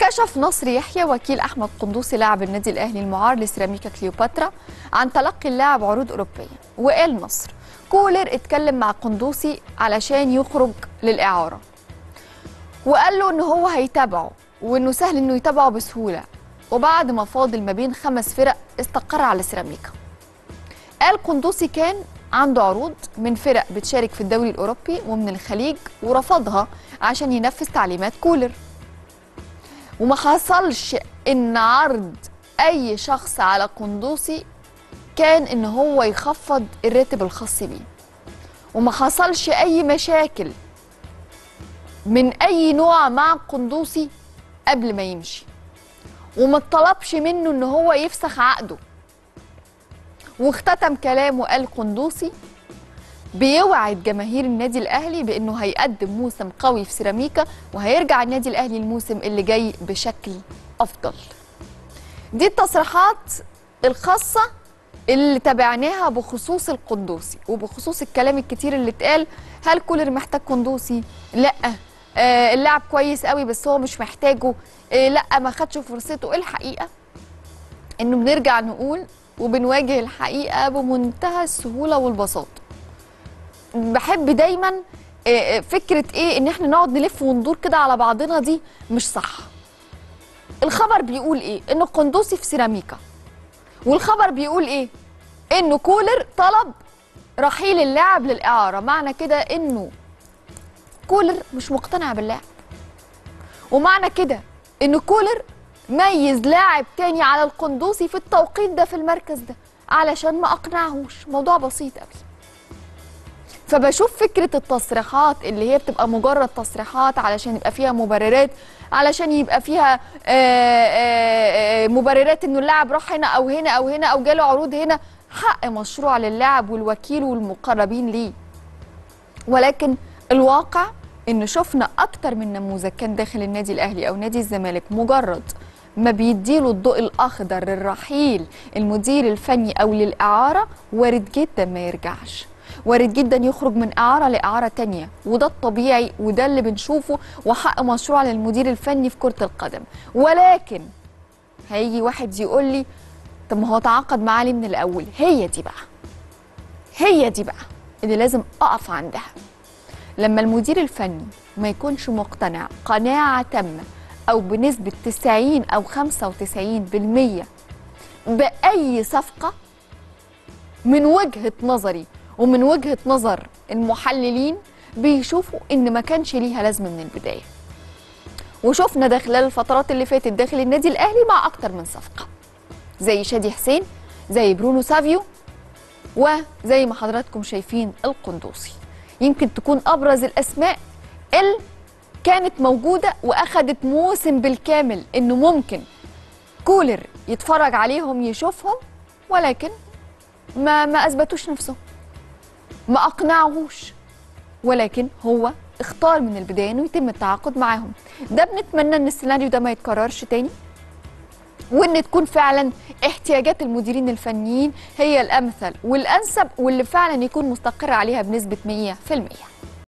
كشف نصر يحيى وكيل احمد قندوسي لاعب النادي الاهلي المعار لسيراميكا كليوباترا عن تلقي اللاعب عروض اوروبيه وقال نصر كولر اتكلم مع قندوسي علشان يخرج للاعاره وقال له ان هو هيتابعه وانه سهل انه يتابعه بسهوله وبعد ما فاضل ما بين خمس فرق استقر على سيراميكا قال قندوسي كان عنده عروض من فرق بتشارك في الدوري الاوروبي ومن الخليج ورفضها عشان ينفذ تعليمات كولر وما حصلش ان عرض اي شخص على قندوسي كان ان هو يخفض الراتب الخاص بيه وما حصلش اي مشاكل من اي نوع مع قندوسي قبل ما يمشي وما طلبش منه ان هو يفسخ عقده واختتم كلامه قال قندوسي بيوعد جماهير النادي الاهلي بانه هيقدم موسم قوي في سيراميكا وهيرجع النادي الاهلي الموسم اللي جاي بشكل افضل دي التصريحات الخاصه اللي تابعناها بخصوص القندوسي وبخصوص الكلام الكتير اللي اتقال هل كولر محتاج قندوسي لا آه اللاعب كويس قوي بس هو مش محتاجه آه لا ما خدش فرصته الحقيقه انه بنرجع نقول وبنواجه الحقيقه بمنتهى السهوله والبساطه بحب دايما آه، فكره ايه ان احنا نقعد نلف وندور كده على بعضنا دي مش صح الخبر بيقول ايه ان قندوسي في سيراميكا والخبر بيقول ايه انه كولر طلب رحيل اللاعب للاعاره معنى كده انه كولر مش مقتنع باللاعب ومعنى كده ان كولر ميز لاعب تاني على القندوسي في التوقيت ده في المركز ده علشان ما اقنعهوش موضوع بسيط قوي فبشوف فكرة التصريحات اللي هي بتبقى مجرد تصريحات علشان يبقى فيها مبررات علشان يبقى فيها آه، آه، آه، مبررات انه اللاعب راح هنا او هنا او هنا او جاله عروض هنا حق مشروع للاعب والوكيل والمقربين ليه ولكن الواقع ان شفنا اكتر من نموذج كان داخل النادي الاهلي او نادي الزمالك مجرد ما بيديله الضوء الاخضر للرحيل المدير الفني او للاعاره وارد جدا ما يرجعش وارد جدا يخرج من اعاره لاعاره تانية وده الطبيعي وده اللي بنشوفه وحق مشروع للمدير الفني في كره القدم ولكن هيجي واحد يقول لي طب ما هو تعاقد معاه ليه من الاول هي دي بقى هي دي بقى اللي لازم اقف عندها لما المدير الفني ما يكونش مقتنع قناعة تامة أو بنسبة 90 أو 95% بأي صفقة من وجهة نظري ومن وجهة نظر المحللين بيشوفوا إن ما كانش ليها لازمة من البداية وشفنا ده خلال الفترات اللي فاتت داخل النادي الأهلي مع أكتر من صفقة زي شادي حسين زي برونو سافيو وزي ما حضراتكم شايفين القندوسي يمكن تكون ابرز الاسماء اللي كانت موجوده واخدت موسم بالكامل انه ممكن كولر يتفرج عليهم يشوفهم ولكن ما ما اثبتوش نفسهم ما اقنعوهوش ولكن هو اختار من البدايه انه يتم التعاقد معاهم ده بنتمنى ان السيناريو ده ما يتكررش تاني وان تكون فعلا احتياجات المديرين الفنيين هي الامثل والانسب واللي فعلا يكون مستقر عليها بنسبه 100%